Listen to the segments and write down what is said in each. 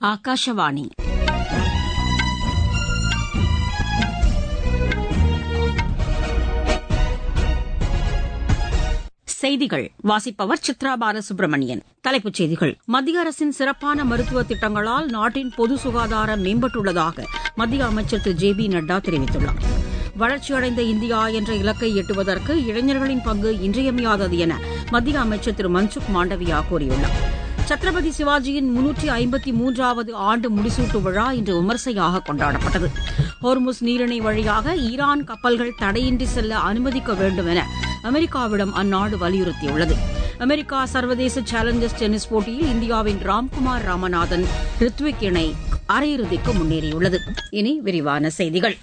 ஆகாஷவாணி செய்திகள் வாசிப்பவர் சித்ரா பாலசுப்ரமணியன் தலைப்புச் செய்திகள் மத்திய அரசின் சிறப்பான மருத்துவ திட்டங்களால் நாட்டின் பொது சுகாதாரம் மேம்பட்டுள்ளதாக மத்திய அமைச்சர் திரு ஜே பி நட்டா தெரிவித்துள்ளார் வளர்ச்சியடைந்த இந்தியா என்ற இலக்கை எட்டுவதற்கு இளைஞர்களின் பங்கு இன்றியமையாதது என மத்திய அமைச்சர் திரு மன்சுக் மாண்டவியா கூறியுள்ளார் சத்ரபதி சிவாஜியின் முன்னூற்றி ஐம்பத்தி மூன்றாவது ஆண்டு முடிசூட்டு விழா இன்று விமர்சையாக கொண்டாடப்பட்டது ஹோர்முஸ் நீரிணை வழியாக ஈரான் கப்பல்கள் தடையின்றி செல்ல அனுமதிக்க வேண்டும் என அமெரிக்காவிடம் அந்நாடு வலியுறுத்தியுள்ளது அமெரிக்கா சர்வதேச சேலஞ்சர்ஸ் டென்னிஸ் போட்டியில் இந்தியாவின் ராம்குமார் ராமநாதன் ரித்விக் இணை அரையிறுதிக்கு முன்னேறியுள்ளது இனி விரிவான செய்திகள்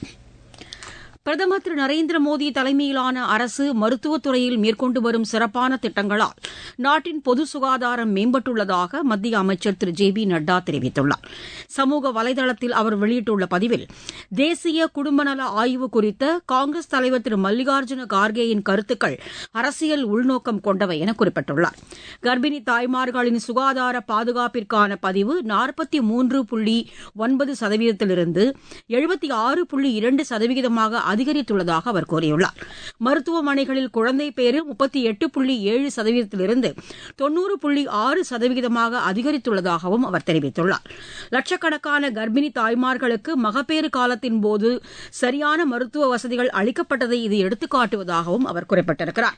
பிரதமர் திரு நரேந்திர மோடி தலைமையிலான அரசு மருத்துவத்துறையில் மேற்கொண்டு வரும் சிறப்பான திட்டங்களால் நாட்டின் பொது சுகாதாரம் மேம்பட்டுள்ளதாக மத்திய அமைச்சர் திரு ஜே பி நட்டா தெரிவித்துள்ளார் சமூக வலைதளத்தில் அவர் வெளியிட்டுள்ள பதிவில் தேசிய குடும்பநல ஆய்வு குறித்த காங்கிரஸ் தலைவர் திரு மல்லிகார்ஜுன கார்கேயின் கருத்துக்கள் அரசியல் உள்நோக்கம் கொண்டவை என குறிப்பிட்டுள்ளார் கர்ப்பிணி தாய்மார்களின் சுகாதார பாதுகாப்பிற்கான பதிவு நாற்பத்தி மூன்று புள்ளி ஒன்பது சதவீதத்திலிருந்து எழுபத்தி ஆறு புள்ளி இரண்டு சதவீதமாக அதிகரித்துள்ளதாக அவர் கூறியுள்ளார் மருத்துவமனைகளில் குழந்தை பேறு முப்பத்தி எட்டு புள்ளி ஏழு சதவீதத்திலிருந்து தொன்னூறு புள்ளி ஆறு சதவீதமாக அதிகரித்துள்ளதாகவும் அவர் தெரிவித்துள்ளார் லட்சக்கணக்கான கர்ப்பிணி தாய்மார்களுக்கு மகப்பேறு காலத்தின் போது சரியான மருத்துவ வசதிகள் அளிக்கப்பட்டதை இது எடுத்துக்காட்டுவதாகவும் அவர் குறிப்பிட்டிருக்கிறார்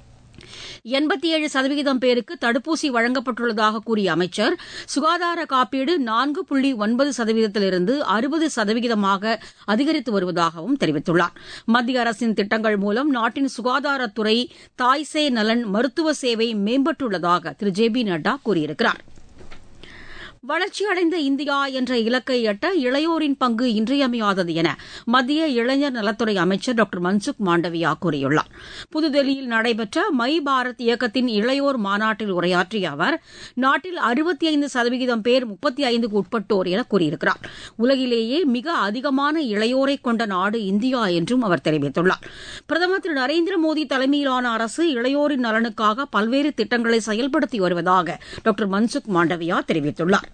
எண்பத்தி ஏழு சதவீதம் பேருக்கு தடுப்பூசி வழங்கப்பட்டுள்ளதாக கூறிய அமைச்சர் சுகாதார காப்பீடு நான்கு புள்ளி ஒன்பது சதவீதத்திலிருந்து அறுபது சதவீதமாக அதிகரித்து வருவதாகவும் தெரிவித்துள்ளார் மத்திய அரசின் திட்டங்கள் மூலம் நாட்டின் சுகாதாரத்துறை தாய்சே நலன் மருத்துவ சேவை மேம்பட்டுள்ளதாக திரு ஜே பி நட்டா கூறியிருக்கிறாா் வளர்ச்சியடைந்த இந்தியா என்ற இலக்கை எட்ட இளையோரின் பங்கு இன்றியமையாதது என மத்திய இளைஞர் நலத்துறை அமைச்சர் டாக்டர் மன்சுக் மாண்டவியா கூறியுள்ளார் புதுதில்லியில் நடைபெற்ற மை பாரத் இயக்கத்தின் இளையோர் மாநாட்டில் உரையாற்றிய அவர் நாட்டில் அறுபத்தி ஐந்து சதவீதம் பேர் முப்பத்தி ஐந்துக்கு உட்பட்டோர் என கூறியிருக்கிறார் உலகிலேயே மிக அதிகமான இளையோரை கொண்ட நாடு இந்தியா என்றும் அவர் தெரிவித்துள்ளார் பிரதமர் திரு நரேந்திர மோடி தலைமையிலான அரசு இளையோரின் நலனுக்காக பல்வேறு திட்டங்களை செயல்படுத்தி வருவதாக டாக்டர் மன்சுக் மாண்டவியா தெரிவித்துள்ளார்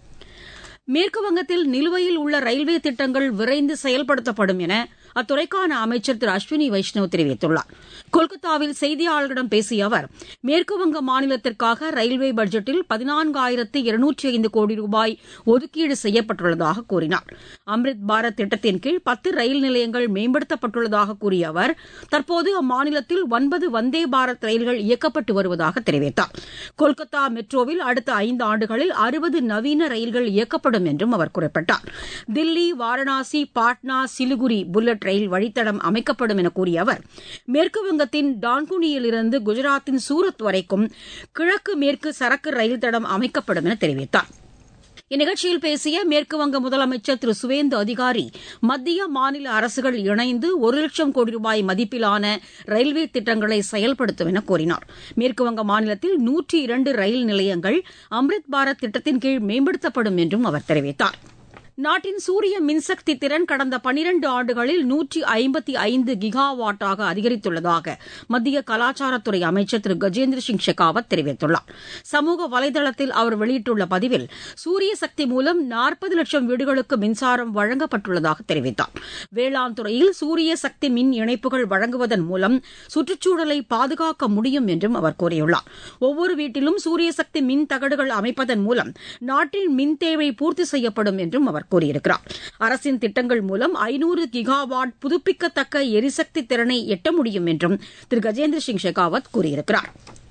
மேற்குவங்கத்தில் நிலுவையில் உள்ள ரயில்வே திட்டங்கள் விரைந்து செயல்படுத்தப்படும் என அத்துறைக்கான அமைச்சர் திரு அஸ்வினி வைஷ்ணவ் தெரிவித்துள்ளார் கொல்கத்தாவில் செய்தியாளர்களிடம் பேசிய அவர் மேற்குவங்க மாநிலத்திற்காக ரயில்வே பட்ஜெட்டில் பதினான்காயிரத்து இருநூற்றி ஐந்து கோடி ரூபாய் ஒதுக்கீடு செய்யப்பட்டுள்ளதாக கூறினார் அம்ரித் பாரத் திட்டத்தின் கீழ் பத்து ரயில் நிலையங்கள் மேம்படுத்தப்பட்டுள்ளதாக கூறிய அவர் தற்போது அம்மாநிலத்தில் ஒன்பது வந்தே பாரத் ரயில்கள் இயக்கப்பட்டு வருவதாக தெரிவித்தார் கொல்கத்தா மெட்ரோவில் அடுத்த ஐந்து ஆண்டுகளில் அறுபது நவீன ரயில்கள் இயக்கப்படும் என்றும் அவர் குறிப்பிட்டார் தில்லி வாரணாசி பாட்னா சிலிகுரி புல்லட் ரயில் வழித்தடம் அமைக்கப்படும் என கூறிய அவர் மேற்குவங்கத்தின் டான்குனியிலிருந்து குஜராத்தின் சூரத் வரைக்கும் கிழக்கு மேற்கு சரக்கு ரயில் தடம் அமைக்கப்படும் என தெரிவித்தார் இந்நிகழ்ச்சியில் பேசிய மேற்குவங்க முதலமைச்சர் திரு சுவேந்து அதிகாரி மத்திய மாநில அரசுகள் இணைந்து ஒரு லட்சம் கோடி ரூபாய் மதிப்பிலான ரயில்வே திட்டங்களை செயல்படுத்தும் என கூறினார் மேற்குவங்க மாநிலத்தில் நூற்றி இரண்டு ரயில் நிலையங்கள் அம்ரித் பாரத் திட்டத்தின் கீழ் மேம்படுத்தப்படும் என்றும் அவர் தெரிவித்தார் நாட்டின் சூரிய மின்சக்தி திறன் கடந்த பனிரண்டு ஆண்டுகளில் நூற்றி ஐம்பத்தி ஐந்து கிகாவாட்டாக அதிகரித்துள்ளதாக மத்திய கலாச்சாரத்துறை அமைச்சர் திரு கஜேந்திர சிங் ஷெகாவத் தெரிவித்துள்ளார் சமூக வலைதளத்தில் அவர் வெளியிட்டுள்ள பதிவில் சூரிய சக்தி மூலம் நாற்பது லட்சம் வீடுகளுக்கு மின்சாரம் வழங்கப்பட்டுள்ளதாக தெரிவித்தார் வேளாண் துறையில் சூரிய சக்தி மின் இணைப்புகள் வழங்குவதன் மூலம் சுற்றுச்சூழலை பாதுகாக்க முடியும் என்றும் அவர் கூறியுள்ளார் ஒவ்வொரு வீட்டிலும் சூரிய சக்தி மின் தகடுகள் அமைப்பதன் மூலம் நாட்டின் மின் தேவை பூர்த்தி செய்யப்படும் என்றும் அவர் கூறியிருக்கிறார் அரசின் திட்டங்கள் மூலம் ஐநூறு கிகாவாட் புதுப்பிக்கத்தக்க எரிசக்தி திறனை எட்ட முடியும் என்றும் திரு கஜேந்திர சிங் ஷெகாவத் கூறியிருக்கிறார்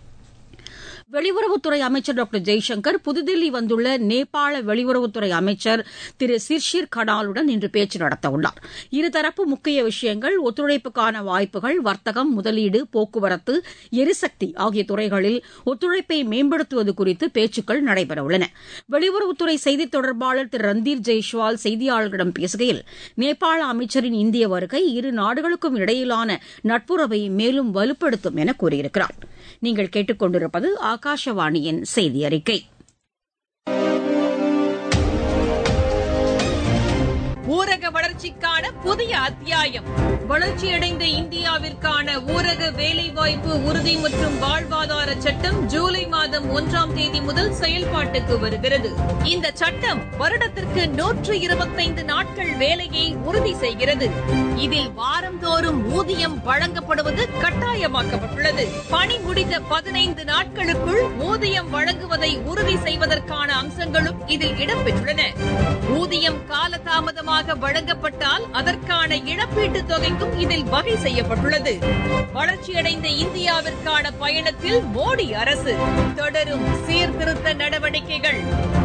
வெளியுறவுத்துறை அமைச்சர் டாக்டர் ஜெய்சங்கர் புதுதில்லி வந்துள்ள நேபாள வெளியுறவுத்துறை அமைச்சர் திரு சிர்ஷிர் கடாலுடன் இன்று பேச்சு நடத்தவுள்ளார் இருதரப்பு முக்கிய விஷயங்கள் ஒத்துழைப்புக்கான வாய்ப்புகள் வர்த்தகம் முதலீடு போக்குவரத்து எரிசக்தி ஆகிய துறைகளில் ஒத்துழைப்பை மேம்படுத்துவது குறித்து பேச்சுக்கள் நடைபெறவுள்ளன வெளியுறவுத்துறை செய்தித் தொடர்பாளர் திரு ரந்தீர் ஜெய்ஷ்வால் செய்தியாளர்களிடம் பேசுகையில் நேபாள அமைச்சரின் இந்திய வருகை இரு நாடுகளுக்கும் இடையிலான நட்புறவை மேலும் வலுப்படுத்தும் என கூறியிருக்கிறார் நீங்கள் கேட்டுக்கொண்டிருப்பது ஆகாஷவாணியின் செய்தி அறிக்கை ஊரக வளர்ச்சி வளர்ச்சிக்கான புதிய அத்தியாயம் வளர்ச்சியடைந்த இந்தியாவிற்கான ஊரக வேலைவாய்ப்பு உறுதி மற்றும் வாழ்வாதார சட்டம் ஜூலை மாதம் ஒன்றாம் தேதி முதல் செயல்பாட்டுக்கு வருகிறது இந்த சட்டம் வருடத்திற்கு நூற்று இருபத்தைந்து நாட்கள் வேலையை உறுதி செய்கிறது இதில் வாரந்தோறும் ஊதியம் வழங்கப்படுவது கட்டாயமாக்கப்பட்டுள்ளது பணி முடிந்த பதினைந்து நாட்களுக்குள் ஊதியம் வழங்குவதை உறுதி செய்வதற்கான அம்சங்களும் இதில் இடம்பெற்றுள்ளன ஊதியம் காலதாமதமாக வழங்கப்பட்டால் அதற்கான இழப்பீட்டுத் தொகைக்கும் இதில் வகை செய்யப்பட்டுள்ளது வளர்ச்சியடைந்த இந்தியாவிற்கான பயணத்தில் மோடி அரசு தொடரும் சீர்திருத்த நடவடிக்கைகள்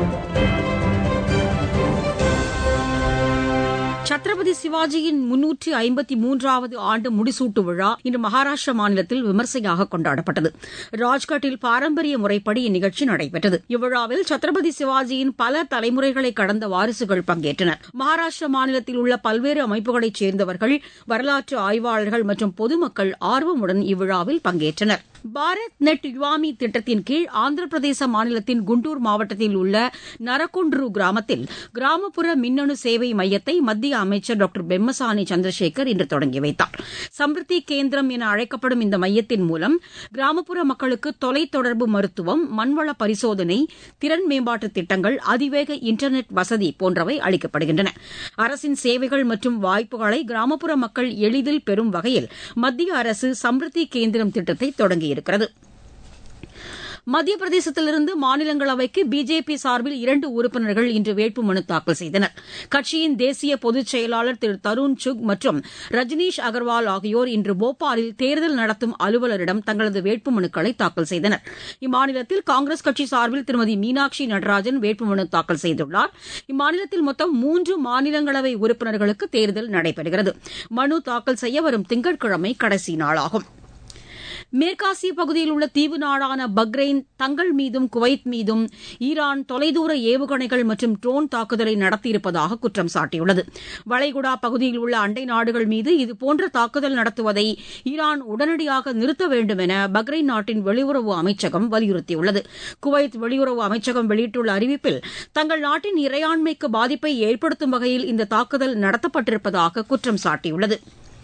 சத்ரபதி சிவாஜியின் முன்னூற்றி ஐம்பத்தி மூன்றாவது ஆண்டு முடிசூட்டு விழா இன்று மகாராஷ்டிரா மாநிலத்தில் விமர்சையாக கொண்டாடப்பட்டது ராஜ்கட்டில் பாரம்பரிய முறைப்படி இந்நிகழ்ச்சி நடைபெற்றது இவ்விழாவில் சத்ரபதி சிவாஜியின் பல தலைமுறைகளை கடந்த வாரிசுகள் பங்கேற்றனர் மகாராஷ்டிரா மாநிலத்தில் உள்ள பல்வேறு அமைப்புகளைச் சேர்ந்தவர்கள் வரலாற்று ஆய்வாளர்கள் மற்றும் பொதுமக்கள் ஆர்வமுடன் இவ்விழாவில் பங்கேற்றனர் பாரத் நெட் யுவாமி திட்டத்தின் கீழ் ஆந்திர பிரதேச மாநிலத்தின் குண்டூர் மாவட்டத்தில் உள்ள நரகுண்ட்ரு கிராமத்தில் கிராமப்புற மின்னணு சேவை மையத்தை மத்திய அமைச்சர் டாக்டர் பெம்மசானி சந்திரசேகர் இன்று தொடங்கி வைத்தார் சம்ருத்தி கேந்திரம் என அழைக்கப்படும் இந்த மையத்தின் மூலம் கிராமப்புற மக்களுக்கு தொலைத்தொடர்பு மருத்துவம் மண்வள பரிசோதனை திறன் மேம்பாட்டு திட்டங்கள் அதிவேக இன்டர்நெட் வசதி போன்றவை அளிக்கப்படுகின்றன அரசின் சேவைகள் மற்றும் வாய்ப்புகளை கிராமப்புற மக்கள் எளிதில் பெறும் வகையில் மத்திய அரசு சம்ருத்தி கேந்திரம் திட்டத்தை தொடங்கியிருக்கிறது மத்திய பிரதேசத்திலிருந்து மாநிலங்களவைக்கு பிஜேபி சார்பில் இரண்டு உறுப்பினர்கள் இன்று வேட்புமனு தாக்கல் செய்தனர் கட்சியின் தேசிய பொதுச் செயலாளர் திரு தருண் சுக் மற்றும் ரஜினீஷ் அகர்வால் ஆகியோர் இன்று போபாலில் தேர்தல் நடத்தும் அலுவலரிடம் தங்களது வேட்புமனுக்களை தாக்கல் செய்தனர் இம்மாநிலத்தில் காங்கிரஸ் கட்சி சார்பில் திருமதி மீனாட்சி நடராஜன் வேட்புமனு தாக்கல் செய்துள்ளார் இம்மாநிலத்தில் மொத்தம் மூன்று மாநிலங்களவை உறுப்பினர்களுக்கு தேர்தல் நடைபெறுகிறது மனு தாக்கல் செய்ய வரும் திங்கட்கிழமை கடைசி நாளாகும் மேற்காசிய பகுதியில் உள்ள தீவு நாடான பக்ரைன் தங்கள் மீதும் குவைத் மீதும் ஈரான் தொலைதூர ஏவுகணைகள் மற்றும் ட்ரோன் தாக்குதலை நடத்தியிருப்பதாக குற்றம் சாட்டியுள்ளது வளைகுடா பகுதியில் உள்ள அண்டை நாடுகள் மீது இதுபோன்ற தாக்குதல் நடத்துவதை ஈரான் உடனடியாக நிறுத்த வேண்டும் என பக்ரைன் நாட்டின் வெளியுறவு அமைச்சகம் வலியுறுத்தியுள்ளது குவைத் வெளியுறவு அமைச்சகம் வெளியிட்டுள்ள அறிவிப்பில் தங்கள் நாட்டின் இறையாண்மைக்கு பாதிப்பை ஏற்படுத்தும் வகையில் இந்த தாக்குதல் நடத்தப்பட்டிருப்பதாக குற்றம் சாட்டியுள்ளது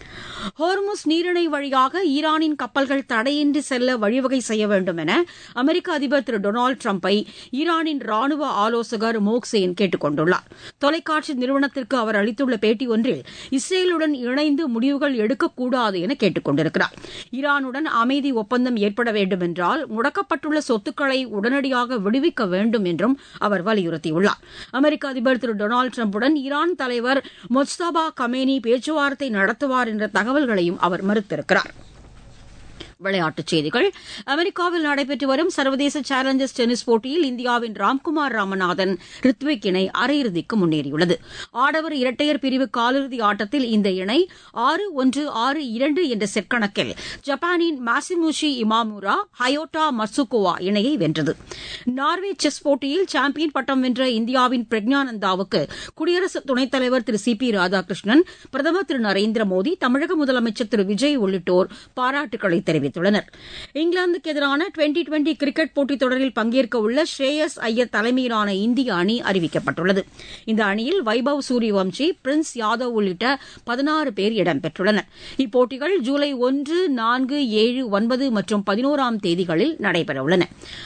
ஹோர்முஸ் நீரிணை வழியாக ஈரானின் கப்பல்கள் தடையின்றி செல்ல வழிவகை செய்ய வேண்டும் என அமெரிக்க அதிபர் திரு டொனால்டு டிரம்பை ஈரானின் ராணுவ ஆலோசகர் மோக்சேன் கேட்டுக் கொண்டுள்ளார் தொலைக்காட்சி நிறுவனத்திற்கு அவர் அளித்துள்ள பேட்டி ஒன்றில் இஸ்ரேலுடன் இணைந்து முடிவுகள் எடுக்கக்கூடாது என கேட்டுக் கொண்டிருக்கிறார் ஈரானுடன் அமைதி ஒப்பந்தம் ஏற்பட வேண்டும் என்றால் முடக்கப்பட்டுள்ள சொத்துக்களை உடனடியாக விடுவிக்க வேண்டும் என்றும் அவர் வலியுறுத்தியுள்ளார் அமெரிக்க அதிபர் திரு டொனால்டு டிரம்புடன் ஈரான் தலைவர் மொஸ்தபா கமேனி பேச்சுவார்த்தை நடத்துவார் என்ற தகவல்களையும் அவர் மறுத்திருக்கிறார் விளையாட்டுச் செய்திகள் அமெரிக்காவில் நடைபெற்று வரும் சர்வதேச சேலஞ்சர்ஸ் டென்னிஸ் போட்டியில் இந்தியாவின் ராம்குமார் ராமநாதன் ரித்விக் இணை அரையிறுதிக்கு முன்னேறியுள்ளது ஆடவர் இரட்டையர் பிரிவு காலிறுதி ஆட்டத்தில் இந்த இணை ஆறு ஒன்று ஆறு இரண்டு என்ற செட் கணக்கில் ஜப்பானின் மாசிமுஷி இமாமுரா ஹயோட்டா மட்சுகோவா இணையை வென்றது நார்வே செஸ் போட்டியில் சாம்பியன் பட்டம் வென்ற இந்தியாவின் பிரக்ஞானந்தாவுக்கு குடியரசு துணைத் தலைவர் திரு சி பி ராதாகிருஷ்ணன் பிரதமர் திரு நரேந்திர மோடி தமிழக முதலமைச்சர் திரு விஜய் உள்ளிட்டோர் பாராட்டுக்களை தெரிவித்தனர் இங்கிலாந்துக்கு எதிரான டுவெண்டி டுவெண்டி கிரிக்கெட் போட்டித் தொடரில் பங்கேற்க உள்ள ஸ்ரேயஸ் ஐயர் தலைமையிலான இந்திய அணி அறிவிக்கப்பட்டுள்ளது இந்த அணியில் வைபவ் சூரியவம்சி பிரின்ஸ் யாதவ் உள்ளிட்ட பதினாறு பேர் இடம்பெற்றுள்ளனர் இப்போட்டிகள் ஜூலை ஒன்று நான்கு ஏழு ஒன்பது மற்றும் பதினோராம் தேதிகளில் நடைபெறவுள்ளன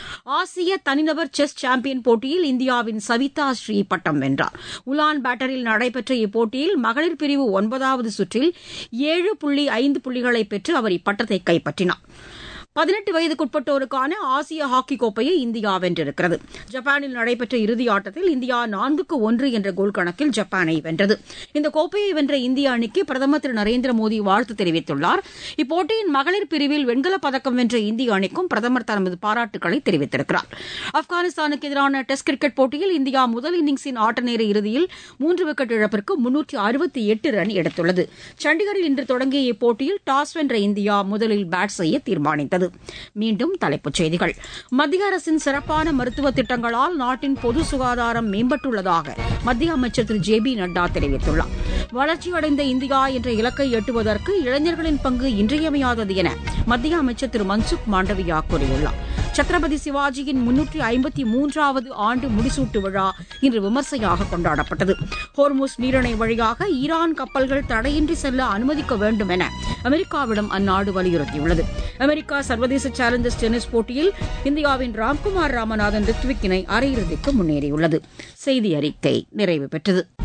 ஆசிய தனிநபர் செஸ் சாம்பியன் போட்டியில் இந்தியாவின் சவிதா ஸ்ரீ பட்டம் வென்றார் உலான் பேட்டரில் நடைபெற்ற இப்போட்டியில் மகளிர் பிரிவு ஒன்பதாவது சுற்றில் ஏழு புள்ளி ஐந்து புள்ளிகளை பெற்று அவர் இப்பட்டத்தை கைப்பற்றினார் பதினெட்டு வயதுக்குட்பட்டோருக்கான ஆசிய ஹாக்கி கோப்பையை இந்தியா வென்றிருக்கிறது ஜப்பானில் நடைபெற்ற இறுதி ஆட்டத்தில் இந்தியா நான்குக்கு ஒன்று என்ற கோல் கணக்கில் ஜப்பானை வென்றது இந்த கோப்பையை வென்ற இந்திய அணிக்கு பிரதமர் திரு நரேந்திர மோடி வாழ்த்து தெரிவித்துள்ளார் இப்போட்டியின் மகளிர் பிரிவில் வெண்கலப் பதக்கம் வென்ற இந்திய அணிக்கும் பிரதமர் தமது பாராட்டுகளை தெரிவித்திருக்கிறார் ஆப்கானிஸ்தானுக்கு எதிரான டெஸ்ட் கிரிக்கெட் போட்டியில் இந்தியா முதல் இன்னிங்ஸின் ஆட்ட நேர இறுதியில் மூன்று விக்கெட் இழப்பிற்கு முன்னூற்றி அறுபத்தி எட்டு ரன் எடுத்துள்ளது சண்டிகரில் இன்று தொடங்கிய இப்போட்டியில் டாஸ் வென்ற இந்தியா முதலில் பேட் செய்ய தீர்மானித்தது மீண்டும் தலைப்புச் செய்திகள் மத்திய அரசின் சிறப்பான மருத்துவ திட்டங்களால் நாட்டின் பொது சுகாதாரம் மேம்பட்டுள்ளதாக மத்திய அமைச்சர் திரு ஜே பி நட்டா தெரிவித்துள்ளார் வளர்ச்சியடைந்த இந்தியா என்ற இலக்கை எட்டுவதற்கு இளைஞர்களின் பங்கு இன்றியமையாதது என மத்திய அமைச்சர் திரு மன்சுக் மாண்டவியா கூறியுள்ளார் சத்ரபதி சிவாஜியின் முன்னூற்றி ஐம்பத்தி மூன்றாவது ஆண்டு முடிசூட்டு விழா இன்று விமர்சையாக கொண்டாடப்பட்டது ஹோர்முஸ் நீரிணை வழியாக ஈரான் கப்பல்கள் தடையின்றி செல்ல அனுமதிக்க வேண்டும் என அமெரிக்காவிடம் அந்நாடு வலியுறுத்தியுள்ளது அமெரிக்கா சர்வதேச சேலஞ்சர்ஸ் டென்னிஸ் போட்டியில் இந்தியாவின் ராம்குமார் ராமநாதன் ரித்விக் இணை அரையிறுதிக்கு முன்னேறியுள்ளது செய்தி அறிக்கை நிறைவு பெற்றது